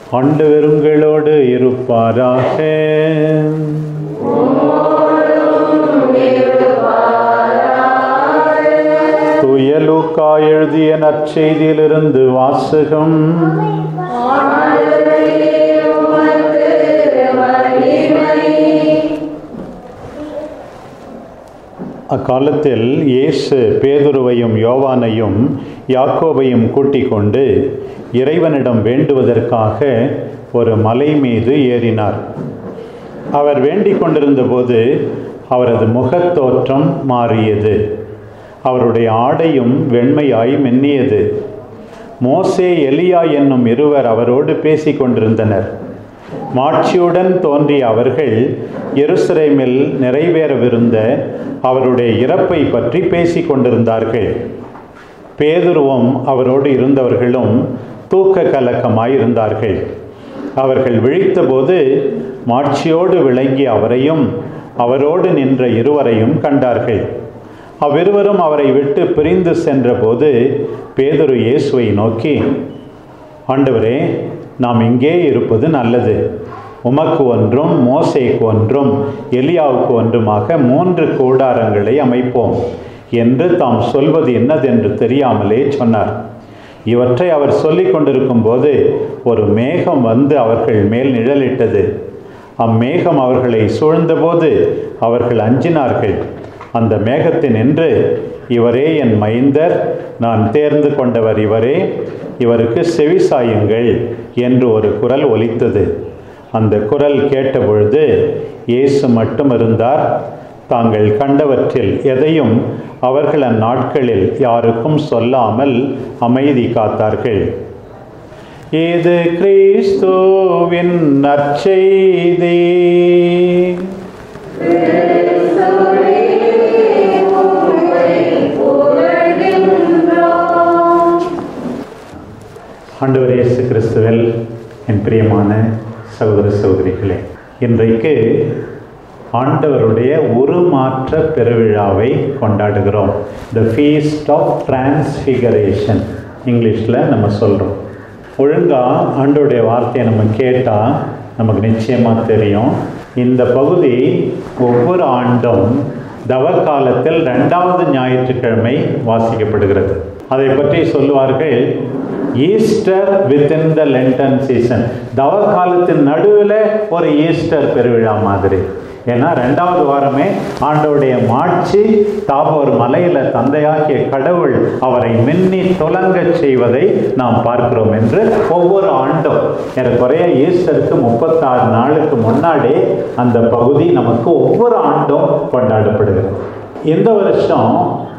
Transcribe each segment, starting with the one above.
ஆண்டவருங்களோடு இருப்பாராக தூய லூக்கா எழுதிய நற்செய்தியிலிருந்து வாசகம் அக்காலத்தில் இயேசு பேதுருவையும் யோவானையும் யாக்கோபையும் கூட்டிக் கொண்டு இறைவனிடம் வேண்டுவதற்காக ஒரு மலை மீது ஏறினார் அவர் வேண்டிக் கொண்டிருந்தபோது அவரது முகத்தோற்றம் மாறியது அவருடைய ஆடையும் வெண்மையாய் மென்னியது மோசே எலியா என்னும் இருவர் அவரோடு பேசிக் கொண்டிருந்தனர் மாட்சியுடன் தோன்றிய அவர்கள் எருசலேமில் நிறைவேறவிருந்த அவருடைய இறப்பை பற்றி பேசிக் கொண்டிருந்தார்கள் பேதுருவும் அவரோடு இருந்தவர்களும் தூக்க கலக்கமாய் இருந்தார்கள் அவர்கள் விழித்தபோது மாட்சியோடு விளங்கிய அவரையும் அவரோடு நின்ற இருவரையும் கண்டார்கள் அவ்விருவரும் அவரை விட்டு பிரிந்து சென்றபோது பேதுரு இயேசுவை நோக்கி ஆண்டவரே நாம் இங்கே இருப்பது நல்லது உமக்கு ஒன்றும் மோசேக்கு ஒன்றும் எலியாவுக்கு ஒன்றுமாக மூன்று கூடாரங்களை அமைப்போம் என்று தாம் சொல்வது என்னதென்று தெரியாமலே சொன்னார் இவற்றை அவர் சொல்லிக் கொண்டிருக்கும் போது ஒரு மேகம் வந்து அவர்கள் மேல் நிழலிட்டது அம்மேகம் அவர்களை சூழ்ந்தபோது அவர்கள் அஞ்சினார்கள் அந்த மேகத்தினின்று இவரே என் மைந்தர் நான் தேர்ந்து கொண்டவர் இவரே இவருக்கு செவிசாயுங்கள் என்று ஒரு குரல் ஒலித்தது அந்த குரல் கேட்டபொழுது இயேசு மட்டும் இருந்தார் தாங்கள் கண்டவற்றில் எதையும் அவர்கள் அந்நாட்களில் யாருக்கும் சொல்லாமல் அமைதி காத்தார்கள் இது கிறிஸ்துவின் நற்செய்தி ஆண்டவர் இயேசு கிறிஸ்துவில் என் பிரியமான சகோதர சகோதரிகளே இன்றைக்கு ஆண்டவருடைய உருமாற்ற பெருவிழாவை கொண்டாடுகிறோம் த ஃபீஸ்ட் ஆஃப் டிரான்ஸ்ஃபிகரேஷன் இங்கிலீஷில் நம்ம சொல்கிறோம் ஒழுங்காக ஆண்டோடைய வார்த்தையை நம்ம கேட்டால் நமக்கு நிச்சயமாக தெரியும் இந்த பகுதி ஒவ்வொரு ஆண்டும் தவக்காலத்தில் ரெண்டாவது ஞாயிற்றுக்கிழமை வாசிக்கப்படுகிறது அதை பற்றி சொல்லுவார்கள் Easter within the Lenten season தவ காலத்தின் நடுவில் ஒரு ஈஸ்டர் பெருவிழா மாதிரி ஏன்னா ரெண்டாவது வாரமே ஆண்டோடைய மாட்சி தாபோர் மலையில தந்தையாகிய கடவுள் அவரை மின்னி துலங்கச் செய்வதை நாம் பார்க்கிறோம் என்று ஒவ்வொரு ஆண்டும் ஏறக்குறைய ஈஸ்டருக்கு முப்பத்தாறு நாளுக்கு முன்னாடி அந்த பகுதி நமக்கு ஒவ்வொரு ஆண்டும் கொண்டாடப்படுகிறது இந்த வருஷம்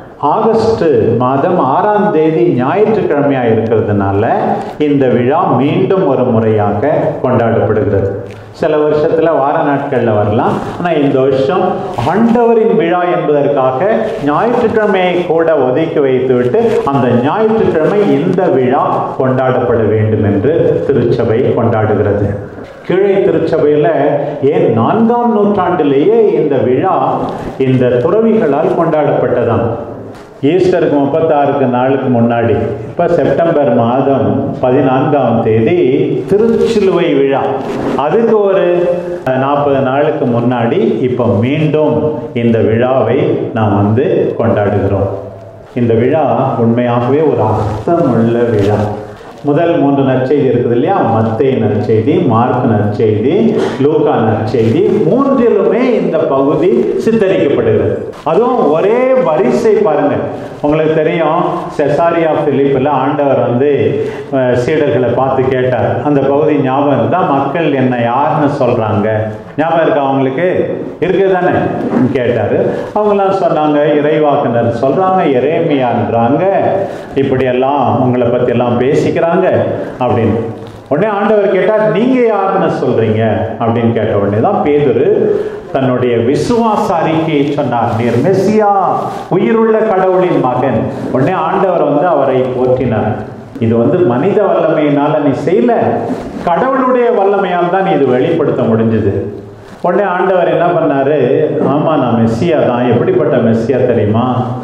ஆகஸ்ட் மாதம் ஆறாம் தேதி ஞாயிற்றுக்கிழமையாக இருக்கிறதுனால இந்த விழா மீண்டும் ஒரு முறையாக கொண்டாடப்படுகிறது சில வருஷத்தில் வார நாட்களில் வரலாம் ஆனால் இந்த வருஷம் ஆண்டவரின் விழா என்பதற்காக ஞாயிற்றுக்கிழமையை கூட ஒதுக்கி வைத்துவிட்டு அந்த ஞாயிற்றுக்கிழமை இந்த விழா கொண்டாடப்பட வேண்டும் என்று திருச்சபை கொண்டாடுகிறது கீழே திருச்சபையில் ஏன் நான்காம் நூற்றாண்டிலேயே இந்த விழா இந்த துறவிகளால் கொண்டாடப்பட்டதாம் ஈஸ்டருக்கு முப்பத்தாறுக்கு நாளுக்கு முன்னாடி இப்போ செப்டம்பர் மாதம் பதினான்காம் தேதி திருச்சிலுவை விழா அதுக்கு ஒரு நாற்பது நாளுக்கு முன்னாடி இப்போ மீண்டும் இந்த விழாவை நாம் வந்து கொண்டாடுகிறோம் இந்த விழா உண்மையாகவே ஒரு அர்த்தமுள்ள விழா முதல் மூன்று நற்செய்தி இருக்குது இல்லையா மத்தே நற்செய்தி மார்க் நற்செய்தி லூகா நற்செய்தி மூன்றிலுமே இந்த பகுதி சித்தரிக்கப்படுகிறது அதுவும் ஒரே வரிசை பாருங்க உங்களுக்கு தெரியும் செசாரியா பிலிப்பில் ஆண்டவர் வந்து அஹ், சீடர்களை பார்த்து கேட்டார் அந்த பகுதி ஞாபகம் இருந்தால் மக்கள் என்ன யாருன்னு சொல்றாங்க ஞாபகம் இருக்கா அவங்களுக்கு இருக்குது தானே கேட்டார் அவங்களாம் சொன்னாங்க இறைவாக்குனர் சொல்றாங்க எரேமியான்றாங்க இப்படியெல்லாம் உங்களை பத்தி எல்லாம் பேசிக்கிறாங்க அப்படின்னு உடனே ஆண்டவர் கேட்டார் நீங்க யாருன்னு சொல்றீங்க அப்படின்னு கேட்ட உடனே தான் பேதுரு தன்னுடைய விசுவாச அறிக்கையை சொன்னார் நீர் மெஸ்ஸியா உயிருள்ள கடவுளின் மகன் உடனே ஆண்டவர் வந்து அவரை போற்றினார் இது வந்து மனித வல்லமையினால நீ செய்யல கடவுளுடைய வல்லமையால் தான் நீ இது வெளிப்படுத்த முடிஞ்சது உடனே ஆண்டவர் என்ன பண்ணாரு ஆமா நான் மெஸ்ஸியா தான் எப்படிப்பட்ட மெஸ்ஸியா தெரியுமா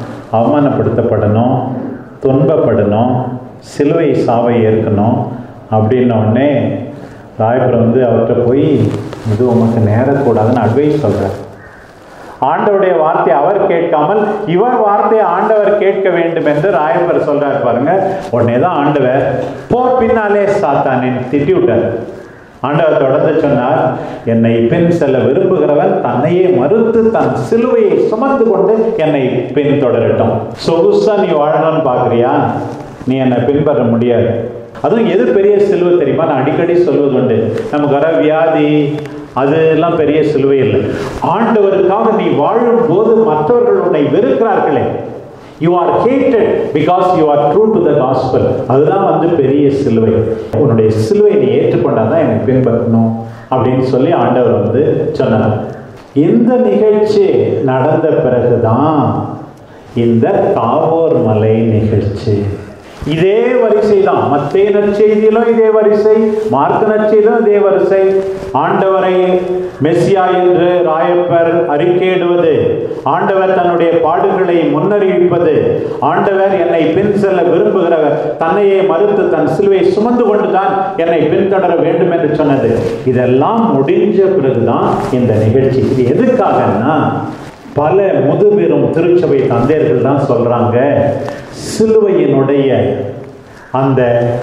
அவமானப்படுத்தப்படணும் துன்பப்படணும் சிலுவை சாவை ஏற்கணும் அப்படின்ன உடனே ராயபுரம் வந்து அவர்கிட்ட போய் இது உமக்கு நேரக்கூடாதுன்னு அட்வைஸ் சொல்கிறார் ஆண்டவருடைய வார்த்தையை அவர் கேட்காமல் இவர் வார்த்தையை ஆண்டவர் கேட்க வேண்டும் என்று ராயப்பர் சொல்றார் பாருங்க உடனே தான் ஆண்டவர் போ பின்னாலே சாத்தானின் திட்டி விட்டார் ஆண்டவர் தொடர்ந்து சொன்னார் என்னை பின் செல்ல விரும்புகிறவன் தன்னையே மறுத்து தன் சிலுவையை சுமந்து கொண்டு என்னை பின் தொடரட்டும் சொகுசா நீ வாழணும்னு பார்க்குறியா நீ என்னை பின்பற்ற முடியாது அதுவும் எது பெரிய சிலுவை தெரியுமா நான் அடிக்கடி சொல்வது உண்டு நமக்கு வர வியாதி அதெல்லாம் பெரிய சிலுவை இல்லை ஆண்டவருக்காக நீ வாழும் போது மற்றவர்கள் உன்னை வெறுக்கிறார்களே you are hated because you are true to the gospel அதுதான் வந்து பெரிய சிலுவை உன்னுடைய சிலுவை நீ ஏற்றுக்கொண்டாதான் தான் என்னை பின்பற்றணும் அப்படின்னு சொல்லி ஆண்டவர் வந்து சொன்னார் இந்த நிகழ்ச்சி நடந்த பிறகுதான் இந்த தாவோர் மலை நிகழ்ச்சி இதே வரிசை தான் மத்திய நற்செய்தியிலும் இதே வரிசை மார்க்க நற்செய்தியிலும் இதே வரிசை ஆண்டவரை மெஸ்ஸியா என்று ராயப்பர் அறிக்கையிடுவது ஆண்டவர் தன்னுடைய பாடுகளை முன்னறிவிப்பது ஆண்டவர் என்னை பின் செல்ல விரும்புகிறவர் தன்னையே மறுத்து தன் சிலுவை சுமந்து கொண்டுதான் என்னை பின்தொடர வேண்டும் என்று சொன்னது இதெல்லாம் முடிஞ்ச பிறகுதான் இந்த நிகழ்ச்சி இது எதுக்காகன்னா பல முதுபெரும் திருச்சபை தந்தையர்கள் தான் சொல்றாங்க சிலுவையினுடைய அந்த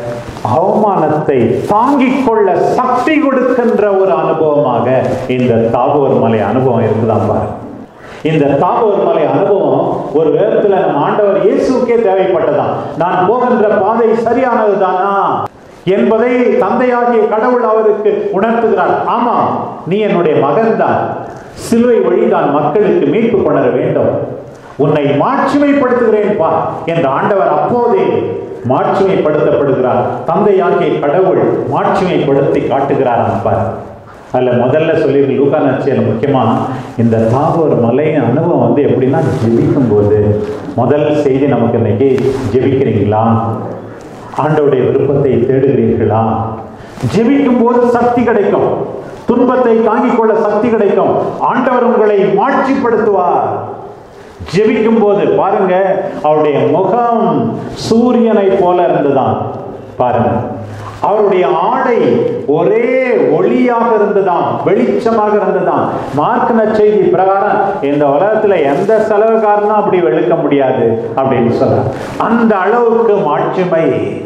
அவமானத்தை தாங்கிக் கொள்ள சக்தி கொடுக்கின்ற ஒரு அனுபவமாக இந்த தாகூர் மலை அனுபவம் இருக்குதான் பாரு இந்த தாகூர் மலை அனுபவம் ஒரு விதத்துல நம்ம ஆண்டவர் இயேசுக்கே தேவைப்பட்டதான் நான் போகின்ற பாதை சரியானது தானா என்பதை தந்தையாகிய கடவுள் அவருக்கு உணர்த்துகிறார் ஆமா நீ என்னுடைய மகன்தான் சிலுவை வழிதான் மக்களுக்கு மீட்பு கொணர வேண்டும் உன்னை மாட்சிமைப்படுத்துகிறேன் பா என்ற ஆண்டவர் அப்போதே மாட்சிமைப்படுத்தப்படுகிறார் தந்தையாகிய கடவுள் மாட்சிமைப்படுத்தி காட்டுகிறார் பார் அதில் முதல்ல சொல்லியிருக்கு லூகா நச்சியில் முக்கியமாக இந்த தாகூர் மலை அனுபவம் வந்து எப்படின்னா ஜெபிக்கும் போது முதல் செய்தி நமக்கு இன்னைக்கு ஜெபிக்கிறீங்களா ஆண்டவுடைய விருப்பத்தை தேடுகிறீர்களா ஜெபிக்கும் போது சக்தி கிடைக்கும் துன்பத்தை தாங்கிக் கொள்ள சக்தி கிடைக்கும் ஆண்டவர் உங்களை மாட்சிப்படுத்துவார் ஜெபிக்கும் போது பாருங்க அவருடைய முகம் சூரியனை போல இருந்துதான் பாருங்க அவருடைய ஆடை ஒரே ஒளியாக இருந்ததாம் வெளிச்சமாக இருந்ததாம் மார்க் நற்செய்தி பிரகாரம் இந்த உலகத்துல எந்த செலவுக்காரனும் அப்படி வெளுக்க முடியாது அப்படின்னு சொல்ற அந்த அளவுக்கு மாட்சிமை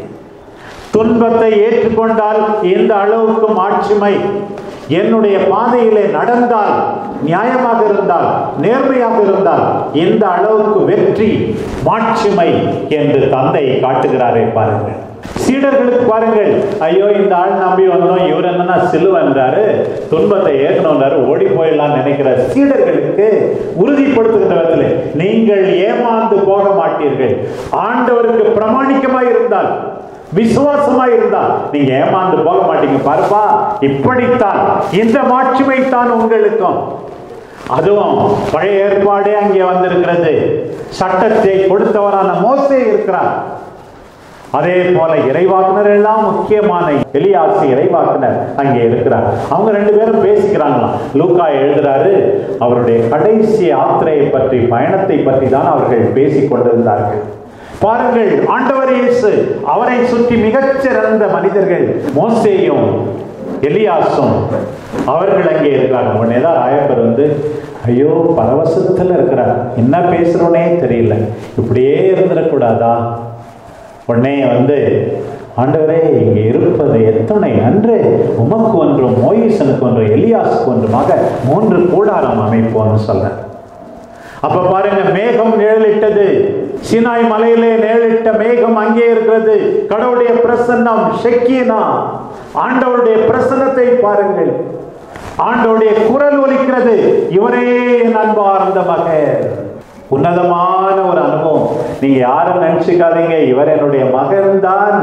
துன்பத்தை ஏற்றுக்கொண்டால் இந்த அளவுக்கு மாட்சிமை என்னுடைய பாதையிலே நடந்தால் நியாயமாக இருந்தால் நேர்மையாக இருந்தால் இந்த அளவுக்கு வெற்றி மாட்சிமை என்று தந்தை காட்டுகிறாரே பாருங்கள் சீடர்களுக்கு பாருங்கள் ஐயோ இந்த ஆள் நம்பி வந்தோம் இவர் என்னன்னா சிலுவன்றாரு துன்பத்தை ஏற்கனவே ஓடி போயிடலாம் நினைக்கிற சீடர்களுக்கு உறுதிப்படுத்துகின்ற விதத்தில் நீங்கள் ஏமாந்து போக மாட்டீர்கள் ஆண்டவருக்கு பிரமாணிக்கமாய் இருந்தால் விசுவாசமாய் இருந்தால் நீங்க ஏமாந்து போக மாட்டீங்க பாருப்பா இப்படித்தான் இந்த மாட்சிமை தான் உங்களுக்கும் அதுவும் பழைய ஏற்பாடே அங்கே வந்திருக்கிறது சட்டத்தை கொடுத்தவரான மோசே இருக்கிறார் அதே போல இறைவாக்குனர் எல்லாம் முக்கியமான எலியாசி இறைவாக்குனர் அங்கே இருக்கிறார் அவங்க ரெண்டு பேரும் பேசிக்கிறாங்களாம் லூக்கா எழுதுறாரு அவருடைய கடைசி யாத்திரையை பற்றி பயணத்தை பற்றி தான் அவர்கள் பேசிக் கொண்டிருந்தார்கள் பாருங்கள் ஆண்டவர் இயேசு அவரை சுற்றி மிகச்சிறந்த மனிதர்கள் மோசேயும் எலியாசும் அவர்கள் அங்கே இருக்காங்க உடனே தான் ராயப்பர் வந்து ஐயோ பரவசத்தில் இருக்கிறார் என்ன பேசுறோனே தெரியல இப்படியே இருந்துடக்கூடாதா உடனே வந்து ஆண்டவரே இங்கே இருப்பது எத்தனை நன்று உமக்கு ஒன்றும் மோயிசனுக்கு ஒன்றும் எலியாசுக்கு ஒன்றுமாக மூன்று கூடாரம் அமைப்போம்னு சொல்றேன் அப்ப பாருங்க மேகம் நிழலிட்டது சினாய் மலையிலே நிழலிட்ட மேகம் அங்கே இருக்கிறது கடவுளுடைய பிரசன்னம் ஷெக்கீனா ஆண்டவருடைய பிரசன்னத்தை பாருங்கள் ஆண்டவருடைய குரல் ஒலிக்கிறது இவரே என் அன்பார்ந்த மகன் உன்னதமான ஒரு அனுபவம் நீங்க யாரும் நினைச்சுக்காதீங்க இவர் என்னுடைய மகன் தான்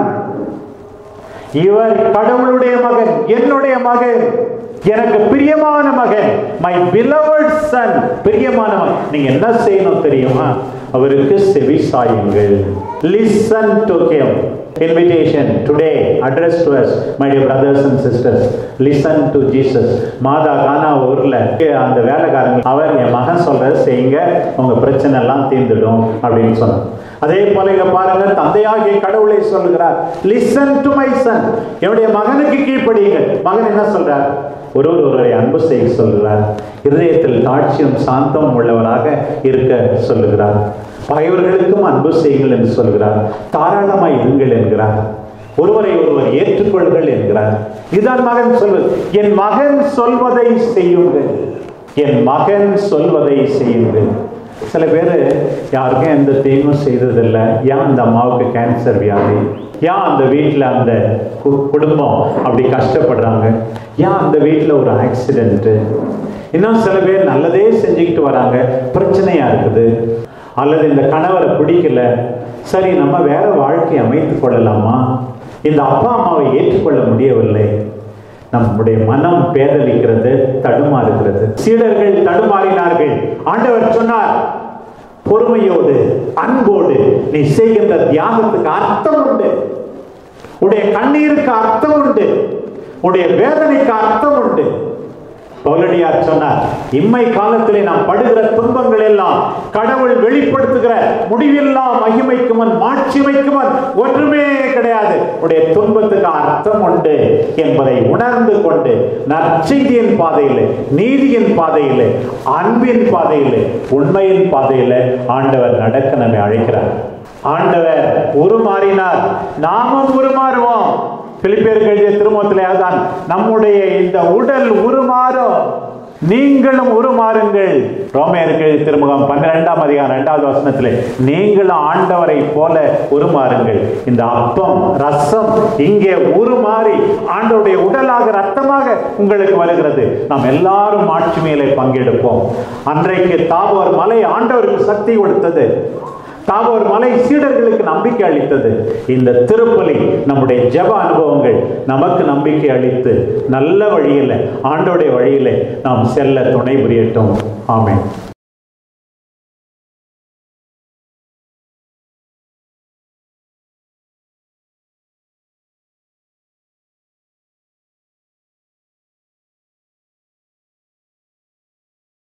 இவர் கடவுளுடைய மகன் என்னுடைய மகன் எனக்கு பிரியமான மகன் மை பிலவர்ட் சன் பிரியமான மகன் நீங்க என்ன செய்யணும் தெரியுமா அவருக்கு செவி சாயுங்கள் listen to him invitation today addressed to us my dear brothers and sisters listen to jesus மாதா கானா ஊர்ல அந்த வேலைக்காரங்க அவர் என் மகன் சொல்றது செய்யுங்க உங்க பிரச்சனை எல்லாம் தீர்ந்துடும் அப்படின்னு சொன்னார் அதே போல இங்க பாருங்க தந்தையாகிய கடவுளை சொல்கிறார் லிசன் டு மை சன் என்னுடைய மகனுக்கு கீழ்ப்படியுங்கள் மகன் என்ன சொல்றார் ஒருவர் ஒருவரை அன்பு செய்ய சொல்கிறார் இருதயத்தில் தாட்சியும் சாந்தம் உள்ளவராக இருக்க சொல்லுகிறார் பகைவர்களுக்கும் அன்பு செய்யுங்கள் என்று சொல்கிறார் தாராளமாய் இருங்கள் என்கிறார் ஒருவரை ஒருவர் ஏற்றுக்கொள்கள் என்கிறார் இதுதான் மகன் சொல்வது என் மகன் சொல்வதை செய்யுங்கள் என் மகன் சொல்வதை செய்யுங்கள் சில பேர் யாருக்கும் எந்த தீங்கும் செய்ததில்லை ஏன் அந்த அம்மாவுக்கு கேன்சர் வியாதி ஏன் அந்த வீட்டில் அந்த கு- குடும்பம் அப்படி கஷ்டப்படுறாங்க ஏன் அந்த வீட்டில் ஒரு ஆக்சிடென்ட்டு இன்னும் சில பேர் நல்லதே செஞ்சுக்கிட்டு வராங்க பிரச்சனையா இருக்குது அல்லது இந்த கணவரை பிடிக்கல சரி நம்ம வேற வாழ்க்கை அமைத்துக் கொள்ளலாமா இந்த அப்பா அம்மாவை ஏற்றுக்கொள்ள முடியவில்லை நம்முடைய மனம் பேதலிக்கிறது தடுமாறுகிறது சீடர்கள் தடுமாறினார்கள் ஆண்டவர் சொன்னார் பொறுமையோடு அன்போடு நீ செய்கின்ற தியாகத்துக்கு அர்த்தம் உண்டு உடைய கண்ணீருக்கு அர்த்தம் உண்டு உடைய வேதனைக்கு அர்த்தம் உண்டு பவுலடியார் சொன்னார் இம்மை காலத்திலே நாம் படுகிற துன்பங்கள் எல்லாம் கடவுள் வெளிப்படுத்துகிற முடிவில்லா மகிமைக்கு முன் மாட்சிமைக்கு முன் ஒன்றுமே கிடையாது உடைய துன்பத்துக்கு அர்த்தம் உண்டு என்பதை உணர்ந்து கொண்டு நற்செய்தியின் பாதையில் நீதியின் பாதையில் அன்பின் பாதையில் உண்மையின் பாதையில் ஆண்டவர் நடக்க நம்மை அழைக்கிறார் ஆண்டவர் உருமாறினார் நாமும் உருமாறுவோம் பிலிப்பியர்கள் எழுதிய திருமுகத்திலே அதுதான் நம்முடைய இந்த உடல் உருமாறும் நீங்களும் உருமாறுங்கள் ரோமையருக்கு எழுதிய திருமுகம் பன்னிரெண்டாம் அதிகாரம் இரண்டாவது வசனத்திலே நீங்களும் ஆண்டவரை போல உருமாறுங்கள் இந்த அப்பம் ரசம் இங்கே உருமாறி ஆண்டவருடைய உடலாக ரத்தமாக உங்களுக்கு வருகிறது நாம் எல்லாரும் ஆட்சி மேலே பங்கெடுப்போம் அன்றைக்கு தாபோர் மலை ஆண்டவருக்கு சக்தி கொடுத்தது தாபோர் மலை சீடர்களுக்கு நம்பிக்கை அளித்தது இந்த திருப்பலி நம்முடைய ஜெப அனுபவங்கள் நமக்கு நம்பிக்கை அளித்து நல்ல வழியில் ஆண்டோடைய வழியில் நாம் செல்ல துணை புரியட்டும் ஆமென்